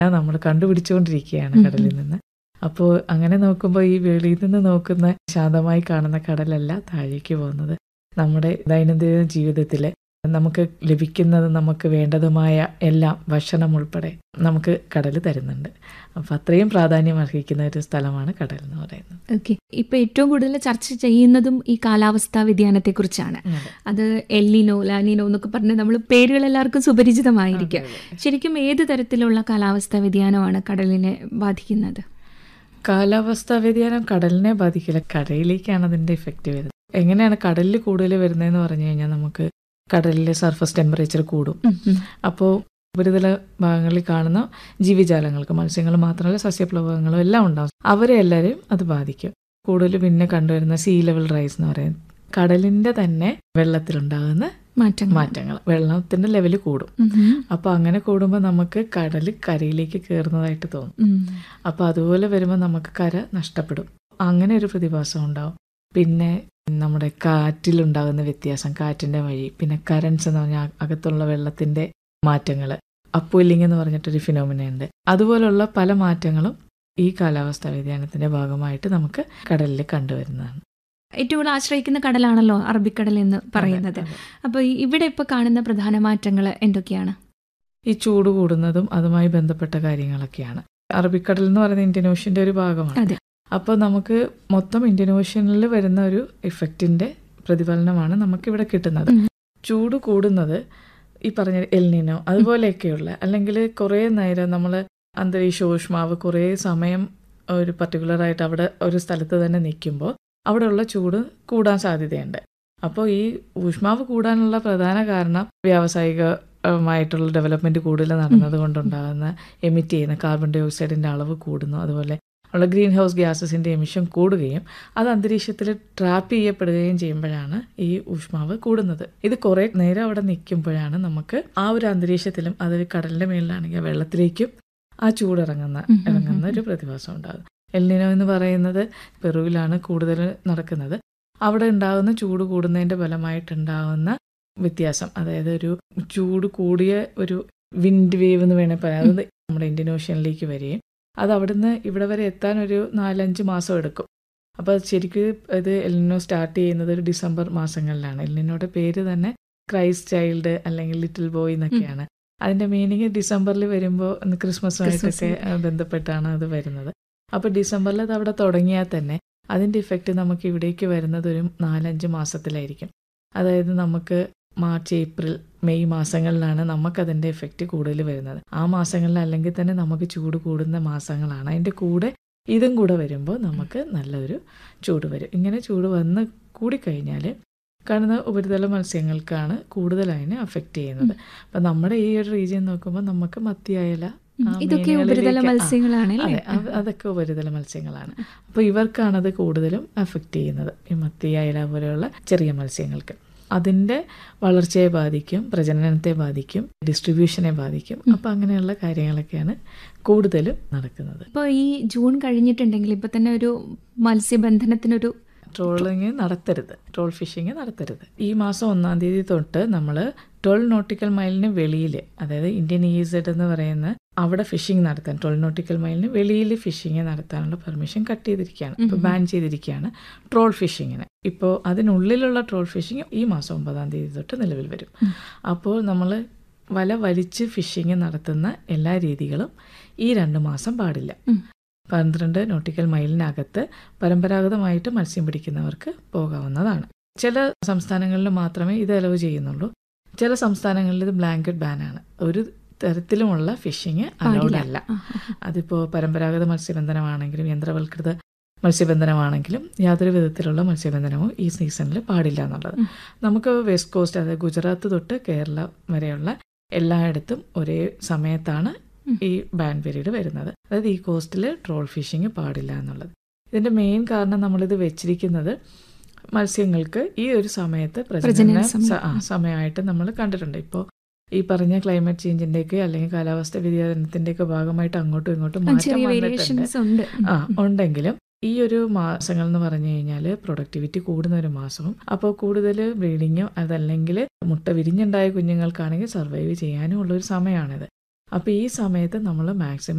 നമ്മൾ കണ്ടുപിടിച്ചുകൊണ്ടിരിക്കുകയാണ് കടലിൽ നിന്ന് അപ്പോൾ അങ്ങനെ നോക്കുമ്പോൾ ഈ വെളിയിൽ നിന്ന് നോക്കുന്ന ശാന്തമായി കാണുന്ന കടലല്ല താഴേക്ക് പോകുന്നത് നമ്മുടെ ദൈനംദിന ജീവിതത്തിൽ നമുക്ക് ലഭിക്കുന്നത് നമുക്ക് വേണ്ടതുമായ എല്ലാം ഭക്ഷണം ഉൾപ്പെടെ നമുക്ക് കടൽ തരുന്നുണ്ട് അപ്പം അത്രയും പ്രാധാന്യം അർഹിക്കുന്ന ഒരു സ്ഥലമാണ് കടൽ എന്ന് പറയുന്നത് ഓക്കെ ഇപ്പൊ ഏറ്റവും കൂടുതൽ ചർച്ച ചെയ്യുന്നതും ഈ കാലാവസ്ഥാ വ്യതിയാനത്തെ കുറിച്ചാണ് അത് എല്ലിനോ ലാനിനോ എന്നൊക്കെ പറഞ്ഞ് നമ്മൾ പേരുകൾ എല്ലാവർക്കും സുപരിചിതമായിരിക്കും ശരിക്കും ഏത് തരത്തിലുള്ള കാലാവസ്ഥാ വ്യതിയാനമാണ് കടലിനെ ബാധിക്കുന്നത് കാലാവസ്ഥാ വ്യതിയാനം കടലിനെ ബാധിക്കില്ല കരയിലേക്കാണ് അതിന്റെ ഇഫക്റ്റ് വരുന്നത് എങ്ങനെയാണ് കടലിൽ കൂടുതൽ വരുന്നതെന്ന് പറഞ്ഞു കഴിഞ്ഞാൽ നമുക്ക് കടലിലെ സർഫസ് ടെമ്പറേച്ചർ കൂടും ഉം, ഉം. അപ്പോൾ ഉപരിതല ഭാഗങ്ങളിൽ കാണുന്ന ജീവിജാലങ്ങൾക്ക് മത്സ്യങ്ങൾ മാത്രമല്ല സസ്യപ്ലവകങ്ങളും എല്ലാം ഉണ്ടാവും അവരെ എല്ലാവരെയും അത് ബാധിക്കും കൂടുതൽ പിന്നെ കണ്ടുവരുന്ന സീ ലെവൽ റൈസ് എന്ന് പറയുന്നത് കടലിന്റെ തന്നെ വെള്ളത്തിലുണ്ടാകുന്ന മാറ്റങ്ങൾ മാറ്റങ്ങൾ വെള്ളത്തിന്റെ ലെവൽ കൂടും ഉം, ഉം. അപ്പൊ അങ്ങനെ കൂടുമ്പോൾ നമുക്ക് കടൽ കരയിലേക്ക് കയറുന്നതായിട്ട് തോന്നും ഉം. അപ്പൊ അതുപോലെ വരുമ്പോൾ നമുക്ക് കര നഷ്ടപ്പെടും അങ്ങനെ ഒരു പ്രതിഭാസം ഉണ്ടാവും പിന്നെ നമ്മുടെ കാറ്റിലുണ്ടാകുന്ന വ്യത്യാസം കാറ്റിന്റെ വഴി പിന്നെ കറൻസ് എന്ന് പറഞ്ഞാൽ അകത്തുള്ള വെള്ളത്തിന്റെ മാറ്റങ്ങൾ അപ്പുല്ലിംഗ് എന്ന് പറഞ്ഞിട്ടൊരു ഫിനോമിന ഉണ്ട് അതുപോലുള്ള പല മാറ്റങ്ങളും ഈ കാലാവസ്ഥാ വ്യതിയാനത്തിന്റെ ഭാഗമായിട്ട് നമുക്ക് കടലിൽ കണ്ടുവരുന്നതാണ് ഏറ്റവും കൂടുതൽ ആശ്രയിക്കുന്ന കടലാണല്ലോ അറബിക്കടൽ എന്ന് പറയുന്നത് അതെ, അതെ. അപ്പൊ ഈ- ഇവിടെ ഇപ്പൊ കാണുന്ന പ്രധാന മാറ്റങ്ങൾ എന്തൊക്കെയാണ് ഈ ചൂട് കൂടുന്നതും അതുമായി ബന്ധപ്പെട്ട കാര്യങ്ങളൊക്കെയാണ് അറബിക്കടൽ എന്ന് പറയുന്നത് ഇന്ത്യൻ ഓഷ്യന്റെ ഒരു ഭാഗമാണ് അതെ. അപ്പോൾ നമുക്ക് മൊത്തം ഇന്ത്യൻ ഓഷ്യനിൽ വരുന്ന ഒരു ഇഫക്റ്റിന്റെ പ്രതിഫലനമാണ് നമുക്കിവിടെ കിട്ടുന്നത് ഉം. ചൂട് കൂടുന്നത് ഈ പറഞ്ഞ എൽനിനോ അതുപോലെയൊക്കെയുള്ള അല്ലെങ്കിൽ കുറേ നേരം നമ്മൾ അന്തരീക്ഷ ഊഷ്മാവ് കുറേ സമയം ഒരു പർട്ടിക്കുലർ ആയിട്ട് അവിടെ ഒരു സ്ഥലത്ത് തന്നെ നിൽക്കുമ്പോൾ അവിടെയുള്ള ചൂട് കൂടാൻ സാധ്യതയുണ്ട് അപ്പോൾ ഈ ഊഷ്മാവ് കൂടാനുള്ള പ്രധാന കാരണം വ്യാവസായികമായിട്ടുള്ള ഡെവലപ്മെന്റ് കൂടുതൽ നടന്നത് കൊണ്ടുണ്ടാകുന്ന എമിറ്റ് ചെയ്യുന്ന കാർബൺ ഡൈ ഓക്സൈഡിന്റെ അളവ് കൂടുന്നു അതുപോലെ ഉള്ള ഗ്രീൻ ഹൗസ് ഗ്യാസസിന്റെ എമിഷൻ കൂടുകയും അത് അന്തരീക്ഷത്തിൽ ട്രാപ്പ് ചെയ്യപ്പെടുകയും ചെയ്യുമ്പോഴാണ് ഈ ഊഷ്മാവ് കൂടുന്നത് ഇത് കുറെ നേരം അവിടെ നിൽക്കുമ്പോഴാണ് നമുക്ക് ആ ഒരു അന്തരീക്ഷത്തിലും അത് കടലിന്റെ മേളിലാണെങ്കിൽ വെള്ളത്തിലേക്കും ആ ചൂട് ഇറങ്ങുന്ന ഉം, ഉം, ഇറങ്ങുന്ന ഉം, ഒരു പ്രതിഭാസം ഉണ്ടാകും എൽനിനോ എന്ന് പറയുന്നത് പെറുവിലാണ് കൂടുതൽ നടക്കുന്നത് അവിടെ ഉണ്ടാകുന്ന ചൂട് കൂടുന്നതിന്റെ ഫലമായിട്ടുണ്ടാകുന്ന വ്യത്യാസം അതായത് ഒരു ചൂട് കൂടിയ ഒരു വിൻഡ് വേവ് എന്ന് വേണേൽ പറയാം അത് നമ്മുടെ ഇന്ത്യൻ ഓഷ്യനിലേക്ക് വരികയും അത് അവിടുന്ന് ഇവിടെ വരെ എത്താൻ ഒരു നാലഞ്ച് മാസം എടുക്കും അപ്പോൾ ശരിക്കും ഇത് എലിനോ സ്റ്റാർട്ട് ചെയ്യുന്നത് ഒരു ഡിസംബർ മാസങ്ങളിലാണ് എലിനോയുടെ പേര് തന്നെ ക്രൈസ്റ്റ് ചൈൽഡ് അല്ലെങ്കിൽ ലിറ്റിൽ ബോയ് എന്നൊക്കെയാണ് അതിന്റെ മീനിങ് ഡിസംബറിൽ വരുമ്പോൾ ക്രിസ്മസുമായിട്ടൊക്കെ ആ, ബന്ധപ്പെട്ടാണ് അത് വരുന്നത് അപ്പോൾ ഡിസംബറിൽ അത് അവിടെ തുടങ്ങിയാൽ തന്നെ അതിന്റെ ഇഫക്റ്റ് നമുക്ക് ഇവിടേക്ക് വരുന്നത് ഒരു നാലഞ്ച് മാസത്തിലായിരിക്കും അതായത് നമുക്ക് മാർച്ച് ഏപ്രിൽ മെയ് മാസങ്ങളിലാണ് നമുക്കതിൻ്റെ എഫക്റ്റ് കൂടുതൽ വരുന്നത് ആ മാസങ്ങളിൽ അല്ലെങ്കിൽ തന്നെ നമുക്ക് ചൂട് കൂടുന്ന മാസങ്ങളാണ് അതിൻ്റെ കൂടെ ഇതും കൂടെ വരുമ്പോൾ നമുക്ക് നല്ലൊരു ചൂട് വരും ഇങ്ങനെ ചൂട് വന്ന് കൂടിക്കഴിഞ്ഞാൽ കാണുന്ന ഉപരിതല മത്സ്യങ്ങൾക്കാണ് കൂടുതൽ അതിനെ അഫക്റ്റ് ചെയ്യുന്നത് അപ്പം നമ്മുടെ ഈ ഒരു റീജിയൻ നോക്കുമ്പോൾ നമുക്ക് മത്തിയായാല ഉം. ആ ഇതൊക്കെ ഉപരിതല മീനുകളിലേക്ക് ആ, മത്സ്യങ്ങളാണ് അല്ലേ അതെ അവ- അതൊക്കെ ഉപരിതല മത്സ്യങ്ങളാണ് അപ്പോൾ ഇവർക്കാണത് കൂടുതലും അഫക്റ്റ് ചെയ്യുന്നത് ഈ മത്തി അയല പോലെയുള്ള ചെറിയ മത്സ്യങ്ങൾക്ക് അതിൻ്റെ വളർച്ചയെ ബാധിക്കും പ്രജനനത്തെ ബാധിക്കും ഡിസ്ട്രിബ്യൂഷനെ ബാധിക്കും അപ്പം അങ്ങനെയുള്ള കാര്യങ്ങളൊക്കെയാണ് കൂടുതലും നടക്കുന്നത് ഇപ്പോൾ ഈ ജൂൺ കഴിഞ്ഞിട്ടുണ്ടെങ്കിൽ ഇപ്പൊ തന്നെ ഒരു മത്സ്യബന്ധനത്തിനൊരു ട്രോളിങ് നടത്തരുത് ട്രോൾ ഫിഷിങ് നടത്തരുത് ഈ മാസം ഒന്നാം തീയതി തൊട്ട് നമ്മൾ ട്വൽവ് നോട്ടിക്കൽ മൈലിന് വെളിയിൽ അതായത് ഇന്ത്യൻ ഇ സെഡ് എന്ന് പറയുന്ന അവിടെ ഫിഷിംഗ് നടത്താൻ ട്വൽവ് നോട്ടിക്കൽ മൈലിന് വെളിയിൽ ഫിഷിംഗ് നടത്താനുള്ള പെർമിഷൻ കട്ട് ചെയ്തിരിക്കുകയാണ് ഇപ്പോൾ ഉം. ബാൻ ചെയ്തിരിക്കുകയാണ് ട്രോൾ ഫിഷിങ്ങിന് ഇപ്പോൾ അതിനുള്ളിലുള്ള ട്രോൾ ഫിഷിംഗ് ഈ മാസം ഒമ്പതാം തീയതി തൊട്ട് നിലവിൽ വരും ഉം. അപ്പോൾ നമ്മൾ വല വലിച്ച് ഫിഷിംഗ് നടത്തുന്ന എല്ലാ രീതികളും ഈ രണ്ട് മാസം പാടില്ല ഉം. പന്ത്രണ്ട് നോട്ടിക്കൽ മൈലിനകത്ത് പരമ്പരാഗതമായിട്ട് മത്സ്യം പിടിക്കുന്നവർക്ക് പോകാവുന്നതാണ് ചില സംസ്ഥാനങ്ങളിൽ മാത്രമേ ഇത് അലവ് ചെയ്യുന്നുള്ളൂ ചില സംസ്ഥാനങ്ങളിൽ ഇത് ബ്ലാങ്കറ്റ് ബാനാണ് ഒരു തരത്തിലുമുള്ള ഫിഷിങ് അലൗഡ് പാടില്ല. അല്ല ആ, ആ, അതിപ്പോൾ പരമ്പരാഗത മത്സ്യബന്ധനമാണെങ്കിലും യന്ത്രവൽകൃത മത്സ്യബന്ധനമാണെങ്കിലും യാതൊരു വിധത്തിലുള്ള മത്സ്യബന്ധനവും ഈ സീസണിൽ പാടില്ല എന്നുള്ളത് ഉം. നമുക്ക് വെസ്റ്റ് കോസ്റ്റ് അതായത് ഗുജറാത്ത് തൊട്ട് കേരള വരെയുള്ള എല്ലായിടത്തും ഒരേ സമയത്താണ് ഉം. ഈ ബാൻ പീരീഡ് വരുന്നത് അതായത് ഈ കോസ്റ്റിൽ ട്രോൾ ഫിഷിംഗ് പാടില്ല എന്നുള്ളത് ഇതിന്റെ മെയിൻ കാരണം നമ്മളിത് വെച്ചിരിക്കുന്നത് മത്സ്യങ്ങൾക്ക് ഈ ഒരു സമയത്ത് പ്രജനന പ്രജനന സമയം. സ- ആ, സമയമായിട്ട് നമ്മൾ കണ്ടിട്ടുണ്ട് ഇപ്പോൾ ഈ പറഞ്ഞ ക്ലൈമറ്റ് ചേഞ്ചിന്റെയൊക്കെ അല്ലെങ്കിൽ കാലാവസ്ഥ വ്യതിയാനത്തിന്റെയൊക്കെ ഭാഗമായിട്ട് അങ്ങോട്ടും ഇങ്ങോട്ടും ആ, മാറ്റം ചെറിയ വന്നിട്ടുണ്ട് വേരിയേഷൻസ് ഉണ്ട് ഉം, ആ ഉം. ഉണ്ടെങ്കിലും ഈ ഒരു മാസങ്ങൾ എന്ന് പറഞ്ഞു കഴിഞ്ഞാൽ പ്രൊഡക്ടിവിറ്റി കൂടുന്ന ഒരു മാസവും അപ്പോൾ കൂടുതൽ ബ്രീഡിങ്ങോ അതല്ലെങ്കിൽ മുട്ട വിരിഞ്ഞുണ്ടായ കുഞ്ഞുങ്ങൾക്കാണെങ്കിൽ സർവൈവ് ചെയ്യാനും ഉള്ള ഒരു സമയമാണിത് അപ്പോൾ ഈ സമയത്ത് നമ്മൾ മാക്സിമം